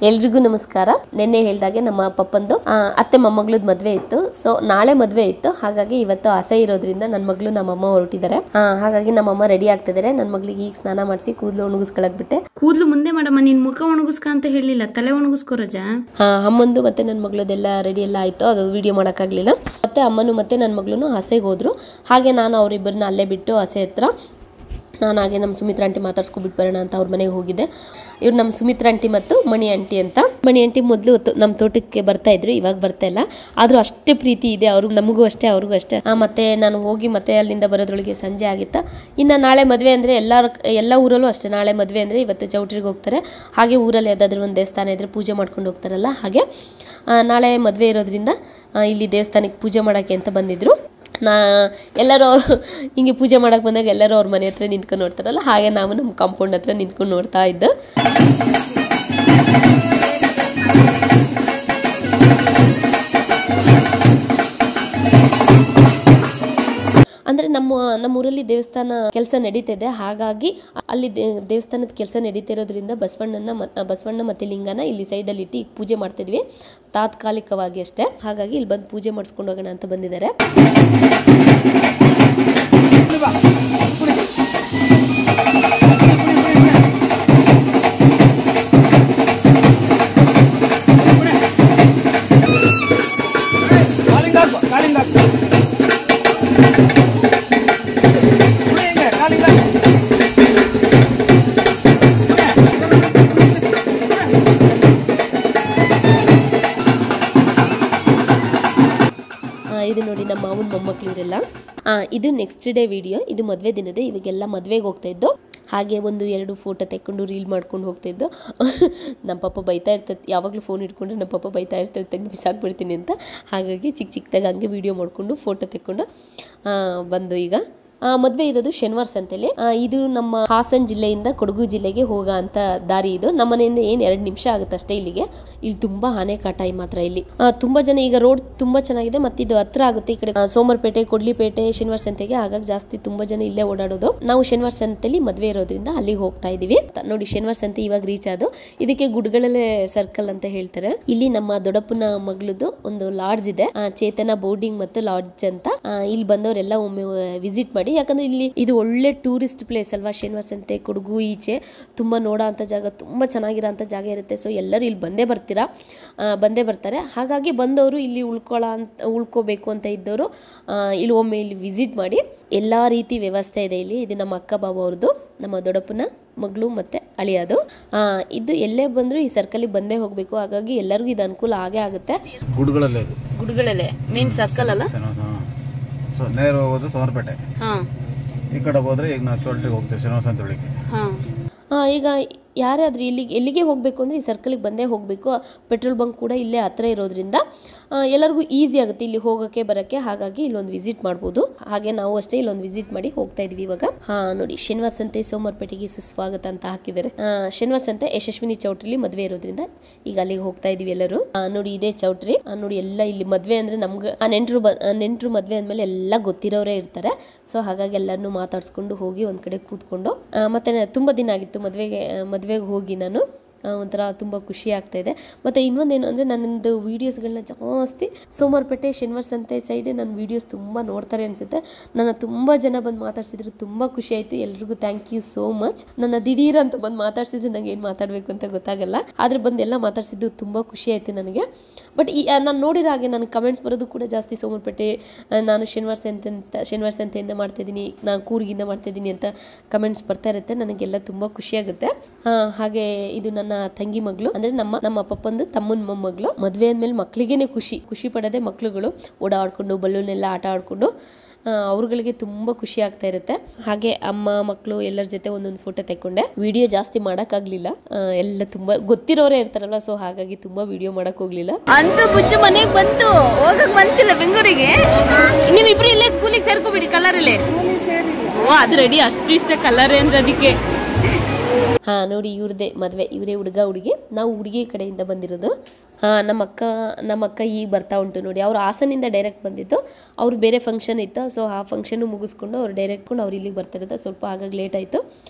ಎಲ್ರಿಗೂ ನಮಸ್ಕಾರ ನಿನ್ನೆ ಹೇಳ್ದಾಗೆ ನಮ್ಮ ಪಪ್ಪಂದು ಆ, ಅತ್ತೆ ಮೊಮ್ಮಗಳದ್ ಮದ್ವೆ ಇತ್ತು ಸೊ ನಾಳೆ ಮದ್ವೆ ಇತ್ತು ಹಾಗಾಗಿ ಇವತ್ತು ಹಸೆ ಇರೋದ್ರಿಂದ ನನ್ನ ಮಗಳು ನಮ್ಮಮ್ಮ ಹೊರಟಿದ್ದಾರೆ ಆ, ಹಾಗಾಗಿ ನಮ್ಮಮ್ಮ ರೆಡಿ ಆಗ್ತಿದ್ದಾರೆ ನನ್ನ ಮಗಳಿಗೆ ಈಗ ಸ್ನಾನ ಮಾಡಿಸಿ ಕೂದಲು ಒಣಗಿಸ್ಕೊಳಕ್ ಬಿಟ್ಟೆ ಕೂದ್ಲು ಮುಂದೆ ಮಾಡಮ್ಮ ನಿನ್ ಮುಖ ಒಣಗಿಸ್ಕ ಅಂತ ಹೇಳಿಲ್ಲ ತಲೆ ಒಣಗಿಸ್ಕೋ ರಜಾ ಆ, ಅಮ್ಮಂದು ಮತ್ತೆ ನನ್ನ ಮಗಳದೆಲ್ಲ ರೆಡಿ ಎಲ್ಲ ಆಯ್ತು ಅದು ವಿಡಿಯೋ ಮಾಡೋಕ್ಕಾಗಲಿಲ್ಲ ಮತ್ತೆ ಅಮ್ಮನು ಮತ್ತೆ ನನ್ನ ಮಗಳು ಹಸೆಗೆ ಹೋದ್ರು ಹಾಗೆ ನಾನು ಅವರಿಬ್ಬರನ್ನ ಅಲ್ಲೇ ಬಿಟ್ಟು ಹಸೆ ಹತ್ರ ನಾನು ಹಾಗೆ ನಮ್ಮ ಸುಮಿತ್ರ ಆಂಟಿ ಮಾತಾಡ್ಸ್ಕೊಬಿಟ್ಟು ಬರೋಣ ಅಂತ ಅವ್ರ ಮನೆಗೆ ಹೋಗಿದ್ದೆ ಇವ್ರು ನಮ್ಮ ಸುಮಿತ್ರ ಆಂಟಿ ಮತ್ತು ಮಣಿ ಆಂಟಿ ಅಂತ ಮಣಿ ಆಂಟಿ ಮೊದಲು ನಮ್ಮ ತೋಟಕ್ಕೆ ಬರ್ತಾ ಇದ್ರು ಇವಾಗ ಬರ್ತಾ ಇಲ್ಲ ಆದರೂ ಅಷ್ಟೇ ಪ್ರೀತಿ ಇದೆ ಅವ್ರಿಗೂ ನಮಗೂ ಅಷ್ಟೇ ಅವ್ರಿಗೂ ಅಷ್ಟೇ ಆ, ಮತ್ತೆ ನಾನು ಹೋಗಿ ಮತ್ತೆ ಅಲ್ಲಿಂದ ಬರೋದ್ರೊಳಗೆ ಸಂಜೆ ಆಗಿತ್ತಾ ಇನ್ನು ನಾಳೆ ಮದುವೆ ಅಂದರೆ ಎಲ್ಲರ ಎಲ್ಲ ಊರಲ್ಲೂ ಅಷ್ಟೇ ನಾಳೆ ಮದುವೆ ಅಂದರೆ ಇವತ್ತು ಚೌಟ್ರಿಗೆ ಹೋಗ್ತಾರೆ ಹಾಗೆ ಊರಲ್ಲಿ ಯಾವುದಾದ್ರೂ ಒಂದು ದೇವಸ್ಥಾನ ಇದ್ದರೆ ಪೂಜೆ ಮಾಡ್ಕೊಂಡು ಹೋಗ್ತಾರಲ್ಲ ಹಾಗೆ ಆ, ನಾಳೆ ಮದುವೆ ಇರೋದ್ರಿಂದ ಆ, ಇಲ್ಲಿ ದೇವಸ್ಥಾನಕ್ಕೆ ಪೂಜೆ ಮಾಡೋಕ್ಕೆ ಅಂತ ಬಂದಿದ್ರು ನಾ ಎಲ್ಲರೂ ಅವರು ಹಿಂಗೆ ಪೂಜೆ ಮಾಡಕ್ಕೆ ಬಂದಾಗ ಎಲ್ಲರೂ ಅವ್ರ ಮನೆ ಹತ್ರ ನಿಂತ್ಕೊಂಡು ನೋಡ್ತಾರಲ್ಲ ಹಾಗೆ ನಾವು ನಮ್ಮ ಕಾಂಪೌಂಡ್ ಹತ್ರ ನಿಂತ್ಕೊಂಡು ನೋಡ್ತಾ ಇದ್ದು ಅಂದರೆ ನಮ್ಮ ನಮ್ಮ ಊರಲ್ಲಿ ದೇವಸ್ಥಾನ ಕೆಲಸ ನಡೀತಿದೆ ಹಾಗಾಗಿ ಅಲ್ಲಿ ದೇ- ದೇವಸ್ಥಾನದ ಕೆಲಸ ನಡೀತಿರೋದ್ರಿಂದ ಬಸವಣ್ಣನ ಮ- ಬಸವಣ್ಣ ಮತ್ತು ಲಿಂಗನ ಇಲ್ಲಿ ಸೈಡಲ್ಲಿ ಇಟ್ಟು ಈಗ ಪೂಜೆ ಮಾಡ್ತಿದ್ವಿ ತಾತ್ಕಾಲಿಕವಾಗಿ ಅಷ್ಟೇ ಹಾಗಾಗಿ ಇಲ್ಲಿ ಬಂದು ಪೂಜೆ ಮಾಡಿಸ್ಕೊಂಡು ಹೋಗೋಣ ಅಂತ ಬಂದಿದ್ದಾರೆ ಕಾಲಿಂಗ್ ಹಾಕು ಕಾಲಿಂಗ್ ಹಾಕು ಕುಡಿ ಹಿಂಗೆ, ಕಾಲಿಂಗ್ ಹಾಕು. ಆ, ಇದು ನೋಡಿ ನಮ್ಮ ಮಾವನ ಮೊಮ್ಮಕ್ಳು ಇವರೆಲ್ಲ ಆ, ಇದು ನೆಕ್ಸ್ಟ್ ಡೇ ವಿಡಿಯೋ ಇದು ಮದುವೆ ದಿನದ ಇವಾಗೆಲ್ಲ ಮದುವೆಗೆ ಹೋಗ್ತಾ ಇದ್ದು ಹಾಗೆ ಒಂದು ಎರಡು ಫೋಟೋ ತೆಕ್ಕೊಂಡು ರೀಲ್ ಮಾಡ್ಕೊಂಡು ಹೋಗ್ತಾ ಇದ್ದು ನಮ್ಮ ಪಪ್ಪ ಬೈತಾ ಇರ್ತದೆ ಯಾವಾಗಲೂ ಫೋನ್ ಇಟ್ಕೊಂಡ್ರೆ ನಮ್ಮ ಪಪ್ಪ ಬೈತಾ ಇರ್ತಾರೆ ತೆಗೆದು ಬಿಸಾಕ್ಬಿಡ್ತೀನಿ ಅಂತ ಹಾಗಾಗಿ ಚಿಕ್ಕ ಚಿಕ್ಕದಾಗಿ ಹಂಗೆ ವಿಡಿಯೋ ಮಾಡಿಕೊಂಡು ಫೋಟೋ ತೆಕ್ಕೊಂಡು ಆ, ಬಂದು ಈಗ ಆ, ಮದ್ವೆ ಇರೋದು ಶನಿವಾರ ಸಂತೆಲಿ ಆ, ಇದು ನಮ್ಮ ಹಾಸನ್ ಜಿಲ್ಲೆಯಿಂದ ಕೊಡಗು ಜಿಲ್ಲೆಗೆ ಹೋಗೋ ಅಂತ ದಾರಿ ಇದು ನಮ್ಮ ಮನೆಯಿಂದ ಏನ್ ಎರಡು ನಿಮಿಷ ಆಗುತ್ತೆ ಅಷ್ಟೇ ಇಲ್ಲಿಗೆ ಇಲ್ಲಿ ತುಂಬಾ ಆನೆ ಕಾಟ ಈ ಮಾತ್ರ ಇಲ್ಲಿ ಆ, ತುಂಬಾ ಜನ ಈಗ ರೋಡ್ ತುಂಬಾ ಚೆನ್ನಾಗಿದೆ ಮತ್ತೆ ಇದು ಹತ್ರ ಆಗುತ್ತೆ ಈ ಕಡೆ ಆ, ಸೋಮವಾರಪೇಟೆ ಕೊಡ್ಲಿಪೇಟೆ ಶನಿವಾರ ಸಂತೆಗೆ ಹಾಗಾಗಿ ಜಾಸ್ತಿ ತುಂಬಾ ಜನ ಇಲ್ಲೇ ಓಡಾಡೋದು ನಾವು ಶನಿವಾರ ಸಂತೆಲಿ ಮದ್ವೆ ಇರೋದ್ರಿಂದ ಅಲ್ಲಿಗೆ ಹೋಗ್ತಾ ಇದೀವಿ ತ- ನೋಡಿ ಶನಿವಾರ ಸಂತೆ ಇವಾಗ ರೀಚ್ ಆದು ಇದಕ್ಕೆ ಗುಡ್ಗಳಲ್ಲೇ ಸರ್ಕಲ್ ಅಂತ ಹೇಳ್ತಾರೆ ಇಲ್ಲಿ ನಮ್ಮ ದೊಡ್ಡಪ್ಪನ ಮಗಳದು ಒಂದು ಲಾಡ್ಜ್ ಇದೆ ಆ, ಚೇತನ ಬೋರ್ಡಿಂಗ್ ಮತ್ತು ಲಾಡ್ಜ್ ಅಂತ ಆ, ಇಲ್ಲಿ ಬಂದವರೆಲ್ಲ ಒಮ್ಮೆ ವಿಸಿಟ್ ಮಾಡಿ ಯಾಕಂದ್ರೆ ಇಲ್ಲಿ ಇದು ಒಳ್ಳೆ ಟೂರಿಸ್ಟ್ ಪ್ಲೇಸ್ ಅಲ್ವಾ ಶನಿವಾರ ಸಂತೆ ಕೊಡಗು ಈಚೆ ತುಂಬಾ ನೋಡೋ ಅಂತ ಜಾಗ ತುಂಬಾ ಚೆನ್ನಾಗಿರೋ ಅಂತ ಜಾಗ ಇರುತ್ತೆ ಸೊ ಎಲ್ಲರೂ ಇಲ್ಲಿ ಬಂದೇ ಬರ್ತೀರಾ ಆ, ಬಂದೇ ಬರ್ತಾರೆ ಹಾಗಾಗಿ ಬಂದವರು ಇಲ್ಲಿ ಉಳ್ಕೊಳ್ಳೋ ಅಂತ ಉಳ್ಕೋಬೇಕು ಅಂತ ಇದ್ದವರು ಇಲ್ಲಿ ಒಮ್ಮೆ ಇಲ್ಲಿ ವಿಸಿಟ್ ಮಾಡಿ ಎಲ್ಲಾ ರೀತಿ ವ್ಯವಸ್ಥೆ ಇದೆ ಇಲ್ಲಿ ಇದು ನಮ್ಮ ಅಕ್ಕ ಬಾಬು ಅವ್ರದ್ದು ನಮ್ಮ ದೊಡ್ಡಪ್ಪನ ಮಗಳು ಮತ್ತೆ ಅಳಿಯೋದು ಆ, ಇದು ಎಲ್ಲೇ ಬಂದರೂ ಈ ಸರ್ಕಲಿಗೆ ಬಂದೇ ಹೋಗಬೇಕು ಹಾಗಾಗಿ ಎಲ್ಲರಿಗೂ ಇದು ಅನುಕೂಲ ಆಗೇ ಆಗುತ್ತೆ ಗುಡ್ಗಳಲ್ಲೇ ಇದು ಗುಡ್ಗಳಲ್ಲೇ ಮೇನ್ ಸರ್ಕಲ್ ಅಲ್ಲ ಸೊ ನೇರ ಹೋಗೋದು ಸೋಮರಪೇಟೆ ಹಾ ಈ ಕಡೆ ಹೋದ್ರೆ ಈಗ ನಾವು ಚೋಲ್ಟಿಗೆ ಹೋಗ್ತೀವಿ ಶ್ರೀನಿವಾಸ ಅಂತ ಹೇಳಿಕ್ಕೆ ಹಾ ಆ, ಈಗ ಯಾರಾದ್ರೂ ಇಲ್ಲಿಗೆ ಎಲ್ಲಿಗೆ ಹೋಗಬೇಕು ಅಂದರೆ ಈ ಸರ್ಕಲಿಗೆ ಬಂದೇ ಹೋಗಬೇಕು ಪೆಟ್ರೋಲ್ ಬಂಕ್ ಕೂಡ ಇಲ್ಲೇ ಹತ್ರ ಇರೋದ್ರಿಂದ ಆ, ಎಲ್ಲರಿಗೂ ಈಸಿ ಆಗುತ್ತೆ ಇಲ್ಲಿ ಹೋಗೋಕ್ಕೆ ಬರೋಕ್ಕೆ ಹಾಗಾಗಿ ಇಲ್ಲೊಂದು ವಿಸಿಟ್ ಮಾಡ್ಬೋದು ಹಾಗೆ ನಾವು ಅಷ್ಟೇ ಇಲ್ಲೊಂದು ವಿಸಿಟ್ ಮಾಡಿ ಹೋಗ್ತಾ ಇದೀವಿ ಇವಾಗ ಹಾ ನೋಡಿ ಶನಿವಾರ ಸಂತೆ ಸೋಮವಾರಪೇಟೆಗೆ ಸುಸ್ವಾಗತ ಅಂತ ಹಾಕಿದ್ದಾರೆ ಆ, ಶನಿವಾರ ಸಂತೆ ಯಶಸ್ವಿನಿ ಚೌಟ್ರಿಲಿ ಮದುವೆ ಇರೋದ್ರಿಂದ ಈಗ ಅಲ್ಲಿಗೆ ಹೋಗ್ತಾ ಇದೀವಿ ಎಲ್ಲರೂ ಆ, ನೋಡಿ ಇದೇ ಚೌಟ್ರಿ ಆ, ನೋಡಿ ಎಲ್ಲ ಇಲ್ಲಿ ಮದುವೆ ಅಂದರೆ ನಮ್ಗೆ ಆ ನೆಂಟರು ಬ ನೆಂಟರು ಮದುವೆ ಅಂದಮೇಲೆ ಎಲ್ಲ ಗೊತ್ತಿರೋರೇ ಇರ್ತಾರೆ ಸೊ ಹಾಗಾಗಿ ಎಲ್ಲರನ್ನೂ ಮಾತಾಡ್ಸ್ಕೊಂಡು ಹೋಗಿ ಒಂದು ಕಡೆ ಕೂತ್ಕೊಂಡು ಆ, ಮತ್ತೆ ನ- ತುಂಬ ದಿನ ಆಗಿತ್ತು ಮದುವೆಗೆ ಮದುವೆಗೆ ಹೋಗಿ ನಾನು ಆ, ಒಂಥರ ತುಂಬ ಖುಷಿ ಆಗ್ತಾ ಇದೆ ಮತ್ತು ಇನ್ನೊಂದೇನು ಅಂದರೆ ನನ್ನದು ವೀಡಿಯೋಸ್ಗಳನ್ನ ಜಾಸ್ತಿ ಸೋಮವಾರಪೇಟೆ ಶನಿವಾರ ಸಂತೆ ಸೈಡ್ ನನ್ನ ವೀಡಿಯೋಸ್ ತುಂಬ ನೋಡ್ತಾರೆ ಅನಿಸುತ್ತೆ ನನ್ನ ತುಂಬ ಜನ ಬಂದು ಮಾತಾಡ್ಸಿದ್ರು ತುಂಬ ಖುಷಿ ಆಯಿತು ಎಲ್ರಿಗೂ ಥ್ಯಾಂಕ್ ಯು ಸೋ ಮಚ್ ನನ್ನ ದಿಢೀರ್ ಅಂತ ಬಂದು ಮಾತಾಡ್ಸಿದ್ರೆ ನಂಗೆ ಏನು ಮಾತಾಡಬೇಕು ಅಂತ ಗೊತ್ತಾಗಲ್ಲ ಆದರೆ ಬಂದು ಎಲ್ಲ ಮಾತಾಡ್ಸಿದ್ದು ತುಂಬ ಖುಷಿ ಆಯಿತು ನನಗೆ ಬಟ್ ಈ ನಾನು ನೋಡಿರೋ ಹಾಗೆ ನನಗೆ ಕಮೆಂಟ್ಸ್ ಬರೋದು ಕೂಡ ಜಾಸ್ತಿ ಸೋಮವಾರಪೇಟೆ ಆ, ನಾನು ಶನಿವಾರ ಸಂತೆ ಅಂತ ಶನಿವಾರ ಸಂತೆಯಿಂದ ಮಾಡ್ತಾಯಿದ್ದೀನಿ ನಾನು ಕೂರ್ಗಿಂದ ಮಾಡ್ತಾಯಿದ್ದೀನಿ ಅಂತ ಕಮೆಂಟ್ಸ್ ಬರ್ತಾ ಇರುತ್ತೆ ನನಗೆಲ್ಲ ತುಂಬ ಖುಷಿಯಾಗುತ್ತೆ ಆ, ಹಾಗೆ ಇದು ನನ್ನ ತಂಗಿ ಮಗಳು ಅಂದರೆ ನಮ್ಮ ನಮ್ಮ ಪಪ್ಪಂದು ತಮ್ಮನ ಮೊಮ್ಮಗಳು ಮದುವೆ ಆದಮೇಲೆ ಮಕ್ಕಳಿಗೇನೆ ಖುಷಿ ಖುಷಿ ಪಡೋದೇ ಮಕ್ಳುಗಳು ಓಡಾಡ್ಕೊಂಡು ಬಲೂನ್ ಎಲ್ಲ ಆಟ ಆಡ್ಕೊಂಡು ಆ, ಅವ್ರುಗಳಿಗೆ ತುಂಬ ಖುಷಿ ಆಗ್ತಾ ಇರುತ್ತೆ ಹಾಗೆ ಅಮ್ಮ ಮಕ್ಕಳು ಎಲ್ಲರ ಜೊತೆ ಒಂದೊಂದು ಫೋಟೋ ತೆಕ್ಕೊಂಡೆ ವಿಡಿಯೋ ಜಾಸ್ತಿ ಮಾಡೋಕ್ಕಾಗಲಿಲ್ಲ ಎಲ್ಲ ತುಂಬ ಗೊತ್ತಿರೋರೇ ಇರ್ತಾರಲ್ಲ ಸೊ ಹಾಗಾಗಿ ತುಂಬ ವಿಡಿಯೋ ಮಾಡೋಕೆ ಹೋಗಲಿಲ್ಲ ಅಂತ ಬುಜ್ಜು ಮನೆಗೆ ಬಂತು ಹೋಗಕ್ ಮನ್ಸಿಲ್ಲ ಬೆಂಗಳೂರಿಗೆ ನೀವಿಬ್ರು ಇಲ್ಲೇ ಸ್ಕೂಲಿಗೆ ಸೇರ್ಕೋಬಿಡಿ ಕಲರಲ್ಲಿ ಓ ಅದು ರೆಡಿ ಅಷ್ಟು ಇಷ್ಟ ಕಲರ್ ಅಂದ್ರೆ ಅದಕ್ಕೆ ಹಾ ನೋಡಿ ಇವ್ರದೇ ಮದುವೆ ಇವರೇ ಹುಡುಗ ಹುಡುಗಿ ನಾವು ಹುಡುಗಿ ಕಡೆಯಿಂದ ಬಂದಿರೋದು ಹಾ ನಮ್ಮ ಅಕ್ಕ ನಮ್ಮ ಅಕ್ಕ ಈಗ ಬರ್ತಾ ಉಂಟು ನೋಡಿ ಅವ್ರು ಹಾಸನಿಂದ ಡೈರೆಕ್ಟ್ ಬಂದಿತ್ತು ಅವ್ರು ಬೇರೆ ಫಂಕ್ಷನ್ ಇತ್ತು ಸೊ ಆ ಫಂಕ್ಷನ್ ಮುಗಿಸ್ಕೊಂಡು ಅವ್ರು ಡೈರೆಕ್ಟ್ಕೊಂಡು ಅವ್ರು ಇಲ್ಲಿಗೆ ಬರ್ತಿರೋದು ಸ್ವಲ್ಪ ಹಾಗಾಗಿ ಲೇಟ್ ಆಯಿತು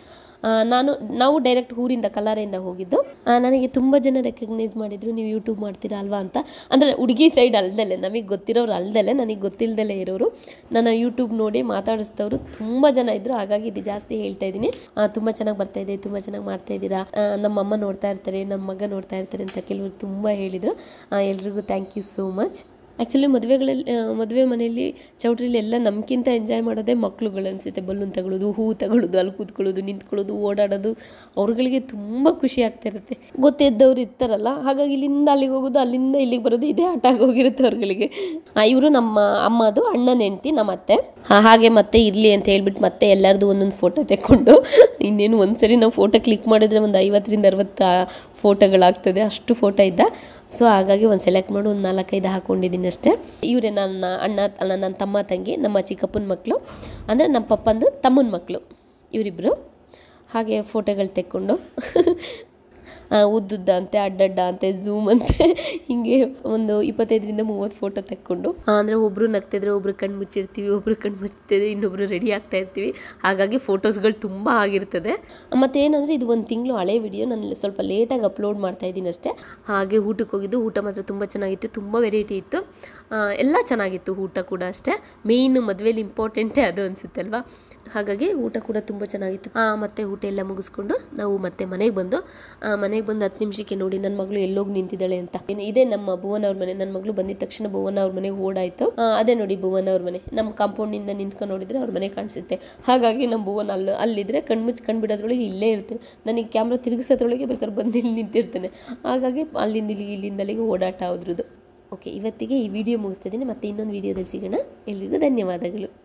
ಆ, ನಾನು ನಾವು ಡೈರೆಕ್ಟ್ ಊರಿಂದ ಕಲಾರೆಯಿಂದ ಹೋಗಿದ್ದು ಆ, ನನಗೆ ತುಂಬ ಜನ ರೆಕಗ್ನೈಸ್ ಮಾಡಿದ್ರು ನೀವು ಯೂಟ್ಯೂಬ್ ಮಾಡ್ತೀರಾ ಅಲ್ವಾ ಅಂತ ಅಂದರೆ ಹುಡುಗಿ ಸೈಡ್ ಅಲ್ದಲೆ ನಮಗೆ ಗೊತ್ತಿರೋರು ಅಲ್ದಲೆ ನನಗೆ ಗೊತ್ತಿಲ್ದಲೇ ಇರೋರು ನನ್ನ ಯೂಟ್ಯೂಬ್ ನೋಡಿ ಮಾತಾಡಿಸಿದವರು ತುಂಬ ಜನ ಇದ್ರು ಹಾಗಾಗಿ ಇದು ಜಾಸ್ತಿ ಹೇಳ್ತಾ ಇದ್ದೀನಿ ತುಂಬ ಚೆನ್ನಾಗಿ ಬರ್ತಾ ಇದೆ ತುಂಬ ಚೆನ್ನಾಗಿ ಮಾಡ್ತಾ ಇದ್ದೀರಾ ಆ, ನಮ್ಮ ಅಮ್ಮ ನೋಡ್ತಾ ಇರ್ತಾರೆ ನಮ್ಮ ಮಗ ನೋಡ್ತಾ ಇರ್ತಾರೆ ಅಂತ ಕೆಲವರು ತುಂಬ ಹೇಳಿದರು ಎಲ್ರಿಗೂ thank you so much actually ಮದುವೆಗಳಲ್ಲಿ ಮದುವೆ ಮನೆಯಲ್ಲಿ ಚೌಟ್ರಿಲಿ ಎಲ್ಲ ನಮ್ಗಿಂತ ಎಂಜಾಯ್ ಮಾಡೋದೇ ಮಕ್ಳುಗಳು ಅನಿಸುತ್ತೆ ಬಲೂನ್ ತಗೊಳ್ಳೋದು ಹೂ ತಗೊಳ್ಳೋದು ಅಲ್ಲಿ ಕೂತ್ಕೊಳ್ಳೋದು ನಿಂತ್ಕೊಳ್ಳೋದು ಓಡಾಡೋದು ಅವ್ರುಗಳಿಗೆ ತುಂಬ ಖುಷಿ ಆಗ್ತಾ ಇರುತ್ತೆ ಗೊತ್ತಿದ್ದವ್ರು ಇರ್ತಾರಲ್ಲ ಹಾಗಾಗಿ ಇಲ್ಲಿಂದ ಅಲ್ಲಿಗೆ ಹೋಗೋದು ಅಲ್ಲಿಂದ ಇಲ್ಲಿಗೆ ಬರೋದು ಇದೇ ಆಟ ಆಗೋಗಿರುತ್ತೆ ಅವ್ರುಗಳಿಗೆ ಇವರು ನಮ್ಮ ಅಮ್ಮದು ಅಣ್ಣನ ಹೆಂಡ್ತಿ ನಮ್ಮ ಅತ್ತೆ ಹಾ, ಹಾಗೆ ಮತ್ತೆ ಇರಲಿ ಅಂತ ಹೇಳ್ಬಿಟ್ಟು ಮತ್ತೆ ಎಲ್ಲರದು ಒಂದೊಂದು ಫೋಟೋ ತೆಕ್ಕೊಂಡು ಇನ್ನೇನು ಒಂದ್ಸರಿ ನಾವು ಫೋಟೋ ಕ್ಲಿಕ್ ಮಾಡಿದ್ರೆ ಒಂದು ಐವತ್ತರಿಂದ ಅರವತ್ತು ಫೋಟೋಗಳಾಗ್ತದೆ ಅಷ್ಟು ಫೋಟೋ ಇದ್ದ ಸೊ ಹಾಗಾಗಿ ಒಂದು ಸೆಲೆಕ್ಟ್ ಮಾಡಿ ಒಂದು ನಾಲ್ಕೈದು ಹಾಕ್ಕೊಂಡಿದ್ದೀನಿ ಅಷ್ಟೇ ಇವರೇ ನನ್ನ ಅಣ್ಣ ಅಲ್ಲ ನನ್ನ ತಮ್ಮ ತಂಗಿ ನಮ್ಮ ಚಿಕ್ಕಪ್ಪನ ಮಕ್ಕಳು ಅಂದರೆ ನಮ್ಮ ಪಪ್ಪಂದು ತಮ್ಮನ ಮಕ್ಕಳು ಇವರಿಬ್ಬರು ಹಾಗೆ ಫೋಟೋಗಳು ತೆಕ್ಕೊಂಡು ಆ, ಉದ್ದುದ್ದ ಅಂತೆ ಅಡ್ಡಡ್ಡ ಅಂತೆ ಝೂಮ್ ಅಂತೆ ಹಿಂಗೆ ಒಂದು ಇಪ್ಪತ್ತೈದರಿಂದ ಮೂವತ್ತು ಫೋಟೋ ತೆಕ್ಕೊಂಡು ಅಂದರೆ ಒಬ್ಬರು ನಗ್ತಿದ್ರೆ ಒಬ್ರು ಕಣ್ಣು ಮುಚ್ಚಿರ್ತೀವಿ ಒಬ್ರು ಕಣ್ಣು ಮುಚ್ತಿದ್ರೆ ಇನ್ನೊಬ್ರು ರೆಡಿ ಆಗ್ತಾ ಇರ್ತೀವಿ ಹಾಗಾಗಿ ಫೋಟೋಸ್ಗಳು ತುಂಬ ಆಗಿರ್ತದೆ ಮತ್ತು ಏನಂದರೆ ಇದು ಒಂದು ತಿಂಗಳು ಹಳೆ ವಿಡಿಯೋ ನಾನು ಸ್ವಲ್ಪ ಲೇಟಾಗಿ ಅಪ್ಲೋಡ್ ಮಾಡ್ತಾ ಇದ್ದೀನಿ ಅಷ್ಟೇ ಹಾಗೆ ಊಟಕ್ಕೆ ಹೋಗಿದ್ದು ಊಟ ಮಾತ್ರ ತುಂಬ ಚೆನ್ನಾಗಿತ್ತು ತುಂಬ ವೆರೈಟಿ ಇತ್ತು ಆ, ಎಲ್ಲ ಚೆನ್ನಾಗಿತ್ತು ಊಟ ಕೂಡ ಅಷ್ಟೇ ಮೇಯ್ನು ಮದುವೆಲಿ ಇಂಪಾರ್ಟೆಂಟೇ ಅದು ಅನಿಸುತ್ತೆ ಅಲ್ವಾ ಹಾಗಾಗಿ ಊಟ ಕೂಡ ತುಂಬ ಚೆನ್ನಾಗಿತ್ತು ಆ, ಮತ್ತೆ ಊಟ ಎಲ್ಲ ಮುಗಿಸ್ಕೊಂಡು ನಾವು ಮತ್ತೆ ಮನೆಗೆ ಬಂದು ಮನೆಗೆ ಬಂದು ಹತ್ತು ನಿಮಿಷಕ್ಕೆ ನೋಡಿ ನನ್ನ ಮಗಳು ಎಲ್ಲೋಗಿ ನಿಂತಿದ್ದಾಳೆ ಅಂತ ಏನು ಇದೇ ನಮ್ಮ ಭುವನ್ ಅವ್ರ ಮನೆ ನನ್ನ ಮಗಳು ಬಂದಿದ ತಕ್ಷಣ ಭುವನ್ ಅವ್ರ ಮನೆಗೆ ಓಡಾಯ್ತು ಆ, ಅದೇ ನೋಡಿ ಭುವನ್ ಅವ್ರ ಮನೆ ನಮ್ಮ ಕಾಂಪೌಂಡಿಂದ ನಿಂತ್ಕೊಂಡು ನೋಡಿದ್ರೆ ಅವ್ರ ಮನೆ ಕಾಣಿಸುತ್ತೆ ಹಾಗಾಗಿ ನಮ್ಮ ಭುವನ್ ಅಲ್ಲಿ ಅಲ್ಲಿದ್ರೆ ಕಣ್ಮುಚ್ಚಿ ಕಂಡುಬಿಡೋದ್ರೊಳಗೆ ಇಲ್ಲೇ ಇರ್ತೀನಿ ನನಗೆ ಕ್ಯಾಮ್ರಾ ತಿರುಗಿಸೋದ್ರೊಳಗೆ ಬೇಕಾದ್ರೆ ಬಂದು ಇಲ್ಲಿ ನಿಂತಿರ್ತೇನೆ ಹಾಗಾಗಿ ಅಲ್ಲಿಂದ ಇಲ್ಲಿಗೆ ಇಲ್ಲಿಂದ ಅಲ್ಲಿಗೆ ಓಡಾಟ ಅವ್ರದ್ದು ಓಕೆ ಇವತ್ತಿಗೆ ಈ ವಿಡಿಯೋ ಮುಗಿಸ್ತಾ ಇದ್ದೀನಿ ಮತ್ತೆ ಇನ್ನೊಂದು ವಿಡಿಯೋದಲ್ಲಿ ಸಿಗೋಣ ಎಲ್ರಿಗೂ ಧನ್ಯವಾದಗಳು